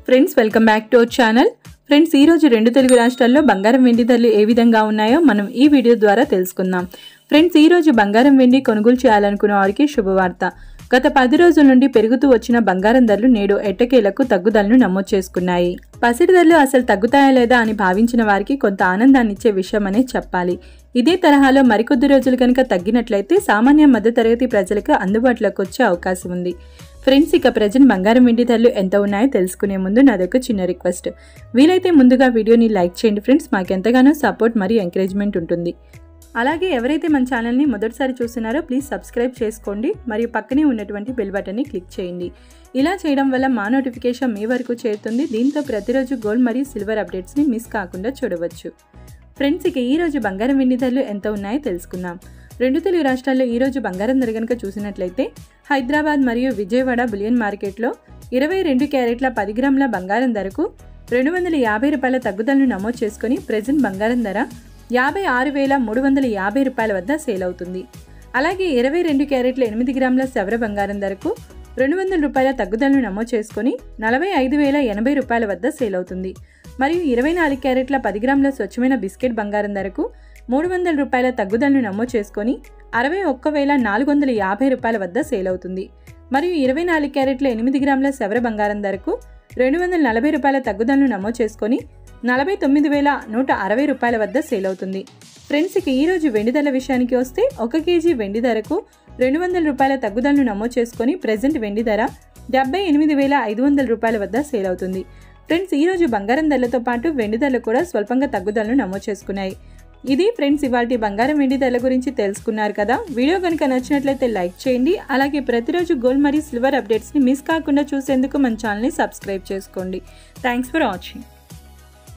friends welcome back to our channel friends ఈ రోజు రెండు తెలుగు రాష్ట్రాల్లో బంగారం వెండి ధరలు ఏ విధంగా ఉన్నాయో మనం ఈ వీడియో ద్వారా తెలుసుకుందాం ఫ్రెండ్స్ ఈ రోజు బంగారం వెండి కొనుగోలు చేయాలనుకున్న వారికి శుభవార్త గత పది రోజుల నుండి పెరుగుతూ వచ్చిన బంగారం ధరలు నేడు ఎట్టకేలకు తగ్గుదలను నమోదు చేసుకున్నాయి పసిడి ధరలు అసలు తగ్గుతాయా లేదా అని భావించిన వారికి కొంత ఆనందాన్ని ఇచ్చే విషయం అనే చెప్పాలి ఇదే తరహాలో మరికొద్ది రోజులు కనుక తగ్గినట్లయితే సామాన్య మధ్యతరగతి ప్రజలకు అందుబాటులోకి వచ్చే అవకాశం ఉంది ఫ్రెండ్స్ ఇక ప్రజెంట్ బంగారం వెండి ధరలు ఎంత ఉన్నాయో తెలుసుకునే ముందు నాదొక చిన్న రిక్వెస్ట్ వీలైతే ముందుగా వీడియోని లైక్ చేయండి ఫ్రెండ్స్ మాకు ఎంతగానో సపోర్ట్ మరియు ఎంకరేజ్మెంట్ ఉంటుంది అలాగే ఎవరైతే మన ఛానల్ని మొదటిసారి చూస్తున్నారో ప్లీజ్ సబ్స్క్రైబ్ చేసుకోండి మరియు పక్కనే ఉన్నటువంటి బెల్ బటన్ని క్లిక్ చేయండి ఇలా చేయడం వల్ల మా నోటిఫికేషన్ మీ వరకు చేరుతుంది దీంతో ప్రతిరోజు గోల్డ్ మరియు సిల్వర్ అప్డేట్స్ని మిస్ కాకుండా చూడవచ్చు ఫ్రెండ్స్ ఇక ఈ రోజు బంగారం వెండి ధరలు ఎంత ఉన్నాయో తెలుసుకుందాం రెండు తెలుగు రాష్ట్రాల్లో ఈ రోజు బంగారం ధర కనుక చూసినట్లయితే హైదరాబాద్ మరియు విజయవాడ బులియన్ మార్కెట్లో ఇరవై రెండు క్యారెట్ల పది గ్రాముల బంగారం ధరకు రెండు వందల యాభై రూపాయల తగ్గుదలను నమోదు చేసుకుని ప్రెజెంట్ బంగారం ధర యాభై ఆరు వేల మూడు వందల యాభై రూపాయల వద్ద సేల్ అవుతుంది అలాగే ఇరవై రెండు క్యారెట్ల ఎనిమిది గ్రాముల సవర బంగారం ధరకు రెండు వందల రూపాయల తగ్గుదలను నమోదు చేసుకుని నలభై ఐదు వేల ఎనభై రూపాయల వద్ద సేల్ అవుతుంది మరియు ఇరవై నాలుగు క్యారెట్ల పది గ్రాముల స్వచ్ఛమైన బిస్కెట్ బంగారం ధరకు మూడు వందల రూపాయల తగ్గుదలను నమోదు చేసుకొని అరవై ఒక్క వేల నాలుగు వందల యాభై రూపాయల వద్ద సేల్ అవుతుంది మరియు ఇరవై నాలుగు క్యారెట్ల ఎనిమిది గ్రాముల సవర బంగారం ధరకు రెండు వందల నలభై రూపాయల తగ్గుదలను నమోదు చేసుకొని నలభై తొమ్మిది వేల నూట అరవై రూపాయల వద్ద సేల్ అవుతుంది ఫ్రెండ్స్ ఇక ఈరోజు వెండి ధరల విషయానికి వస్తే ఒక కేజీ వెండి ధరకు రెండు వందల రూపాయల తగ్గుదలను నమోదు చేసుకొని ప్రజెంట్ వెండి ధర డెబ్బై ఎనిమిది వేల ఐదు వందల రూపాయల వద్ద సేల్ అవుతుంది ఫ్రెండ్స్ ఈరోజు బంగారం ధరలతో పాటు వెండి ధరలు కూడా స్వల్పంగా తగ్గుదలను నమోదు చేసుకున్నాయి ఇది ఫ్రెండ్స్ ఇవాళ బంగారం వెండి ధరల గురించి తెలుసుకున్నారు కదా వీడియో కనుక నచ్చినట్లయితే లైక్ చేయండి అలాగే ప్రతిరోజు గోల్డ్ మరియు సిల్వర్ అప్డేట్స్ని మిస్ కాకుండా చూసేందుకు మన ఛానల్ని సబ్స్క్రైబ్ చేసుకోండి థ్యాంక్స్ ఫర్ వాచింగ్